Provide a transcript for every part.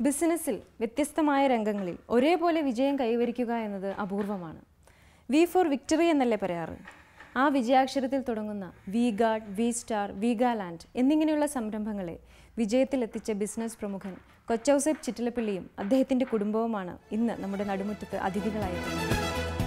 ബിസിനസ്സിൽ വ്യത്യസ്തമായ രംഗങ്ങളിൽ ഒരേപോലെ വിജയം കൈവരിക്കുക എന്നത് അപൂർവമാണ് വി ഫോർ വിക്ടറി എന്നല്ലേ പറയാറ് ആ വിജയാക്ഷരത്തിൽ തുടങ്ങുന്ന V guard V star Veegaland എന്നിങ്ങനെയുള്ള സംരംഭങ്ങളെ വിജയത്തിലെത്തിച്ച ബിസിനസ് പ്രമുഖൻ കൊച്ചൗസേബ് ചിറ്റിലപ്പള്ളിയും അദ്ദേഹത്തിൻ്റെ കുടുംബവുമാണ് ഇന്ന് നമ്മുടെ നടുമുറ്റത്ത് അതിഥികളായിട്ടുള്ളത്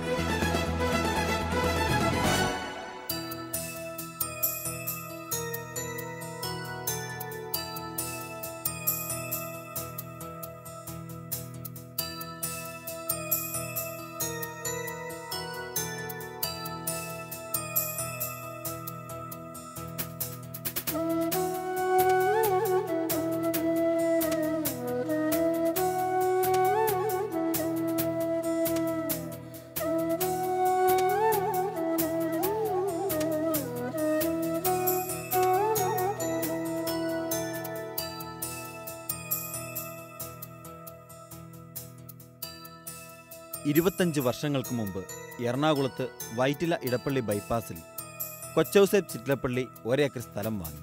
ഇരുപത്തഞ്ച് വർഷങ്ങൾക്ക് മുമ്പ് എറണാകുളത്ത് വൈറ്റില ഇടപ്പള്ളി ബൈപ്പാസിൽ കൊച്ചൗസേബ് ചിറ്റിലപ്പള്ളി ഒരേക്കർ സ്ഥലം വാങ്ങി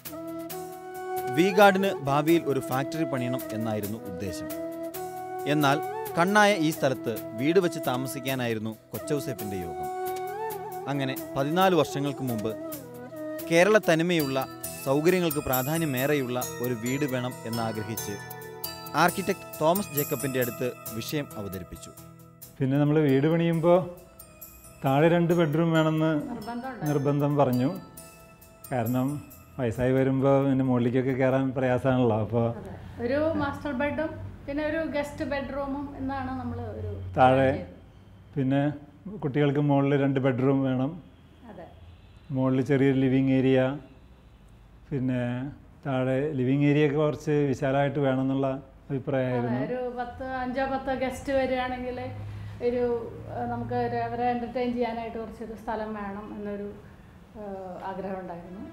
വി ഗാർഡിന് ഭാവിയിൽ ഒരു ഫാക്ടറി പണിയണം എന്നായിരുന്നു ഉദ്ദേശം എന്നാൽ കണ്ണായ ഈ സ്ഥലത്ത് വീട് വെച്ച് താമസിക്കാനായിരുന്നു കൊച്ചൗസേപ്പിൻ്റെ യോഗം അങ്ങനെ പതിനാല് വർഷങ്ങൾക്ക് മുമ്പ് കേരള തനിമയുള്ള സൗകര്യങ്ങൾക്ക് പ്രാധാന്യമേറെയുള്ള ഒരു വീട് വേണം എന്നാഗ്രഹിച്ച് ആർക്കിടെക്ട് തോമസ് ജേക്കബിൻ്റെ അടുത്ത് വിഷയം അവതരിപ്പിച്ചു പിന്നെ നമ്മൾ വീട് പണിയുമ്പോൾ താഴെ രണ്ട് ബെഡ്റൂം വേണമെന്ന് നിർബന്ധം പറഞ്ഞു കാരണം വയസ്സായി വരുമ്പോൾ പിന്നെ മുകളിലേക്കൊക്കെ കയറാൻ പ്രയാസമാണല്ലോ അപ്പോൾ ഒരു മാസ്റ്റർ ബെഡും പിന്നെ ഒരു ഗസ്റ്റ് ബെഡ്റൂമും എന്നാണ് നമ്മൾ ഒരു താഴെ പിന്നെ കുട്ടികൾക്ക് മുകളിൽ രണ്ട് ബെഡ്റൂം വേണം അതെ മുകളിൽ ചെറിയൊരു ലിവിങ് ഏരിയ പിന്നെ താഴെ ലിവിങ് ഏരിയ ഒക്കെ കുറച്ച് വിശാലമായിട്ട് വേണമെന്നുള്ള അഭിപ്രായമായിരുന്നു ഒരു പത്ത് അഞ്ചോ പത്തോ ഗസ്റ്റ് വരികയാണെങ്കിൽ ഒരു ആ, നമുക്ക് ഒരു- അവരെ എൻ്റർടൈൻ ചെയ്യാനായിട്ട് കുറച്ചൊരു സ്ഥലം വേണം എന്നൊരു ആ, ആഗ്രഹം ഉണ്ടായിരുന്നു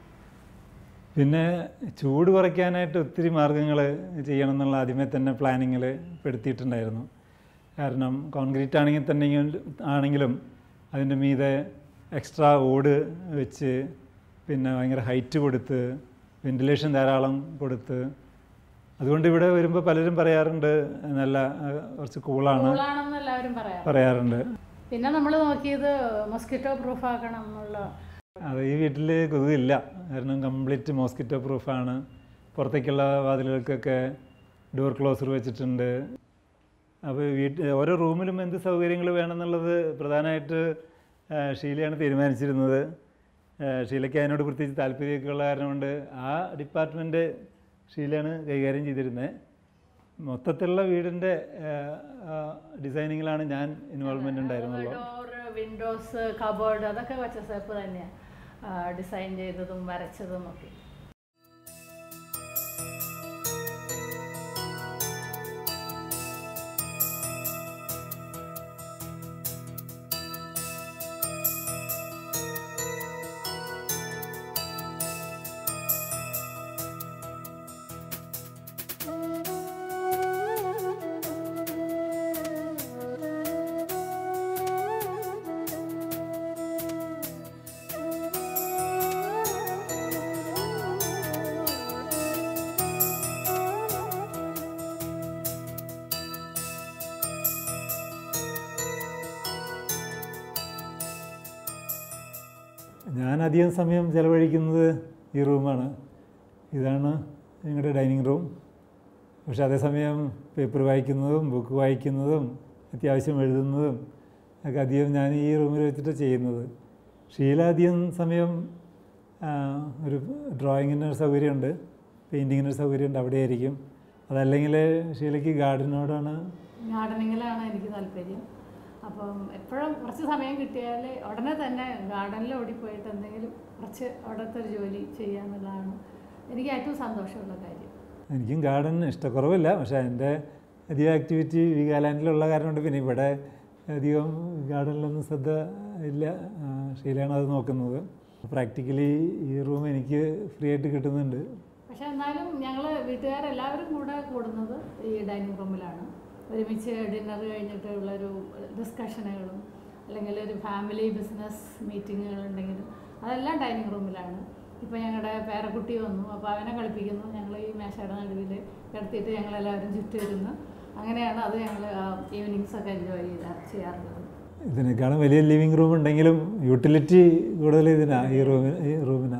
പിന്നെ ചൂട് കുറയ്ക്കാനായിട്ട് ഒത്തിരി മാർഗ്ഗങ്ങൾ ചെയ്യണം എന്നുള്ള ആദ്യമേ തന്നെ പ്ലാനിങ്ങിൽ പെടുത്തിയിട്ടുണ്ടായിരുന്നു കാരണം കോൺക്രീറ്റ് ആണെങ്കിൽ തന്നെ ആണെങ്കിലും അതിൻ്റെ മീതെ എക്സ്ട്രാ ഓട് വെച്ച് പിന്നെ ഭയങ്കര ഹൈറ്റ് കൊടുത്ത് വെന്റിലേഷൻ ധാരാളം കൊടുത്ത് അതുകൊണ്ട് ഇവിടെ വരുമ്പോൾ പലരും പറയാറുണ്ട് നല്ല ആ, കുറച്ച് കൂളാണ് കൂളാണെന്ന് എല്ലാവരും പറയാം പറയാറുണ്ട് പിന്നെ നമ്മൾ നോക്കിയത് മൊസ്കിറ്റോ പ്രൂഫ് ആക്കണം എന്നുള്ള അത് ഈ വീട്ടിൽ കൊതുകില്ല കാരണം കംപ്ലീറ്റ് മോസ്കിറ്റോ പ്രൂഫാണ് പുറത്തേക്കുള്ള വാതിലുകൾക്കൊക്കെ ഡോർ ക്ലോസർ വെച്ചിട്ടുണ്ട് അപ്പോൾ വീട്ടിൽ ഓരോ റൂമിലും എന്ത് സൗകര്യങ്ങൾ വേണമെന്നുള്ളത് പ്രധാനമായിട്ട് ആ, ഷീലയാണ് തീരുമാനിച്ചിരുന്നത് ആ, ഷീലയ്ക്ക് അതിനോട് പ്രത്യേകിച്ച് താല്പര്യമൊക്കെ ഉള്ള കാരണം കൊണ്ട് ആ ഡിപ്പാർട്ട്മെൻറ്റ് ഷീലയാണ് കൈകാര്യം ചെയ്തിരുന്നത് മൊത്തത്തിലുള്ള വീടിൻ്റെ ഡിസൈനിങ്ങിലാണ് ഞാൻ ഇൻവോൾവ്മെൻ്റ് ഉണ്ടായിരുന്നുള്ളൂ ഡോർ വിൻഡോസ് കബോർഡ് അതൊക്കെ വെച്ച സെപ്പ് തന്നെയാണ് ഡിസൈൻ ചെയ്തതും വരച്ചതും ഒക്കെ ഞാൻ അധികം സമയം ചിലവഴിക്കുന്നത് ഈ റൂമാണ് ഇതാണ് ഞങ്ങളുടെ ഡൈനിങ് റൂം പക്ഷെ അതേസമയം പേപ്പർ വായിക്കുന്നതും ബുക്ക് വായിക്കുന്നതും അത്യാവശ്യം എഴുതുന്നതും ഒക്കെ അധികം ഞാൻ ഈ റൂമിൽ വെച്ചിട്ട് ചെയ്യുന്നത് ഷീല അധികം സമയം ആ, ഒരു ഡ്രോയിങ്ങിന് ഒരു സൗകര്യമുണ്ട് പെയിൻറ്റിങ്ങിന് ഒരു സൗകര്യമുണ്ട് അവിടെ ആയിരിക്കും അതല്ലെങ്കിൽ ഷീലയ്ക്ക് ഗാർഡനോടാണ് ഗാർഡനിങ്ങിലാണ് എനിക്ക് താല്പര്യം അപ്പം എപ്പോഴും കുറച്ച് സമയം കിട്ടിയാൽ ഉടനെ തന്നെ ഗാർഡനിൽ ഓടിപ്പോയിട്ട് എന്തെങ്കിലും കുറച്ച് അവിടുത്തെ ഒരു ജോലി ചെയ്യാന്നുള്ളതാണ് എനിക്ക് ഏറ്റവും സന്തോഷമുള്ള കാര്യം എനിക്കും ഗാർഡൻ ഇഷ്ടക്കുറവില്ല പക്ഷേ എൻ്റെ അധികം ആക്ടിവിറ്റി വീഗാലാൻഡിലുള്ള കാരണം കൊണ്ട് പിന്നെ ഇവിടെ അധികം ഗാർഡനിലൊന്നും ശ്രദ്ധ ഇല്ല ആ, ഷീലയാണ് അത് നോക്കുന്നത് പ്രാക്ടിക്കലി ഈ റൂം എനിക്ക് ഫ്രീ ആയിട്ട് കിട്ടുന്നുണ്ട് പക്ഷെ എന്നാലും ഞങ്ങൾ വീട്ടുകാരെല്ലാവരും കൂടെ കൂടുന്നത് ഈ ഡൈനിങ് റൂമിലാണ് ഒരുമിച്ച് ഡിന്നർ കഴിഞ്ഞിട്ടുള്ളൊരു ഡിസ്കഷനുകളും അല്ലെങ്കിൽ ഒരു ഫാമിലി ബിസിനസ് മീറ്റിങ്ങുകൾ ഉണ്ടെങ്കിലും അതെല്ലാം ഡൈനിങ് റൂമിലാണ് ഇപ്പോൾ ഞങ്ങളുടെ പേരക്കുട്ടി വന്നു അപ്പോൾ അവനെ കളിപ്പിക്കുന്നു ഞങ്ങൾ ഈ മേശയുടെ നടുവിൽ കിടത്തിയിട്ട് ഞങ്ങളെല്ലാവരും ചുറ്റുമിരുന്ന് അങ്ങനെയാണ് അത് ഞങ്ങൾ ഈവനിങ്സ് ഒക്കെ എൻജോയ് ചെയ്ത ചെയ്യാറുള്ളത് ഇതിനേക്കാളും വലിയ ലിവിങ് റൂം ഉണ്ടെങ്കിലും യൂട്ടിലിറ്റി കൂടുതൽ ഇതിനാ ഈ റൂമിന് ഈ റൂമിനാ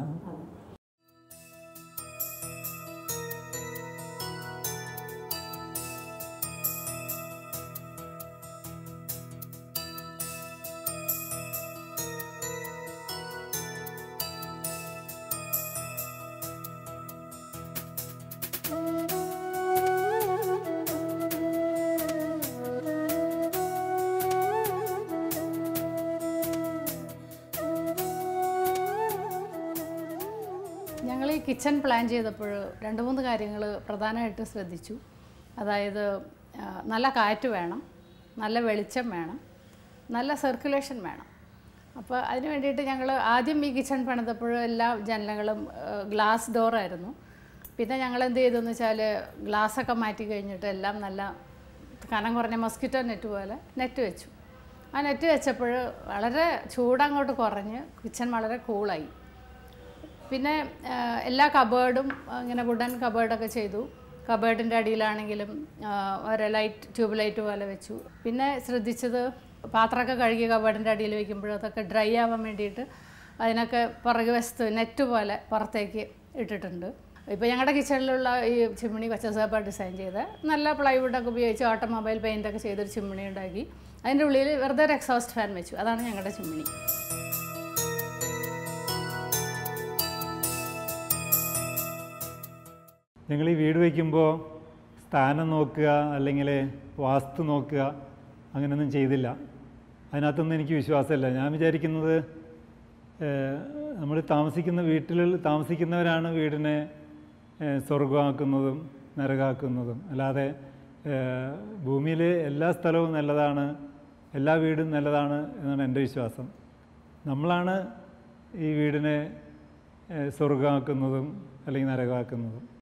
ഞങ്ങൾ ഈ കിച്ചൺ പ്ലാൻ ചെയ്തപ്പോൾ രണ്ട് മൂന്ന് കാര്യങ്ങൾ പ്രധാനമായിട്ട് ശ്രദ്ധിച്ചു അതായത് ആ, നല്ല കാറ്റ് വേണം നല്ല വെളിച്ചം വേണം നല്ല സർക്കുലേഷൻ വേണം അപ്പോൾ അതിന് വേണ്ടിയിട്ട് ഞങ്ങൾ ആദ്യം ഈ കിച്ചൺ പണിതപ്പോൾ എല്ലാ ജനലകളും ഗ്ലാസ് ഡോറായിരുന്നു പിന്നെ ഞങ്ങൾ എന്ത് ചെയ്തു എന്ന് വെച്ചാൽ ഗ്ലാസ്സൊക്കെ മാറ്റി കഴിഞ്ഞിട്ട് എല്ലാം നല്ല കനം കുറഞ്ഞ മസ്കിറ്റോ നെറ്റ് പോലെ നെറ്റ് വെച്ചു ആ നെറ്റ് വെച്ചപ്പോൾ വളരെ ചൂടങ്ങോട്ട് കുറഞ്ഞ് കിച്ചൺ വളരെ കൂളായി പിന്നെ ആ, എല്ലാ കബേർഡും ഇങ്ങനെ വുഡൻ കബേർഡൊക്കെ ചെയ്തു കബേർഡിൻ്റെ അടിയിലാണെങ്കിലും ആ, ഒരു ലൈറ്റ് ട്യൂബ് ലൈറ്റ് പോലെ വെച്ചു പിന്നെ ശ്രദ്ധിച്ചത് പാത്രമൊക്കെ കഴുകി കബേർഡിൻ്റെ അടിയിൽ വെക്കുമ്പോൾ അതൊക്കെ ഡ്രൈ ആവാൻ വേണ്ടിയിട്ട് അതിനൊക്കെ പുറകു വശത്ത് നെറ്റ് പോലെ പുറത്തേക്ക് ഇട്ടിട്ടുണ്ട് ഇപ്പോൾ ഞങ്ങളുടെ കിച്ചണിലുള്ള ഈ ചിമ്മിണി കൊച്ചസേപ്പ ഡിസൈൻ ചെയ്ത് നല്ല പ്ലൈവുഡൊക്കെ ഉപയോഗിച്ച് ഓട്ടോമൊബൈൽ പെയിൻ്റൊക്കെ ചെയ്തൊരു ചിമ്മിണി ഉണ്ടാക്കി അതിൻ്റെ ഉള്ളിൽ വെറുതെ ഒരു എക്സോസ്റ്റ് ഫാൻ വെച്ചു അതാണ് ഞങ്ങളുടെ ചിമ്മിണി ഞങ്ങൾ ഈ വീട് വയ്ക്കുമ്പോൾ സ്ഥാനം നോക്കുക അല്ലെങ്കിൽ വാസ്തു നോക്കുക അങ്ങനെയൊന്നും ചെയ്തില്ല അതിനകത്തൊന്നും എനിക്ക് വിശ്വാസമില്ല ഞാൻ വിചാരിക്കുന്നത് നമ്മൾ താമസിക്കുന്ന വീട്ടിൽ താമസിക്കുന്നവരാണ് വീടിനെ ഏഹ്, സ്വർഗമാക്കുന്നതും നരകാക്കുന്നതും അല്ലാതെ ഭൂമിയിൽ എല്ലാ സ്ഥലവും നല്ലതാണ് എല്ലാ വീടും നല്ലതാണ് എന്നാണ് എൻ്റെ വിശ്വാസം നമ്മളാണ് ഈ വീടിനെ ഏഹ്, സ്വർഗമാക്കുന്നതും അല്ലെങ്കിൽ നരകമാക്കുന്നതും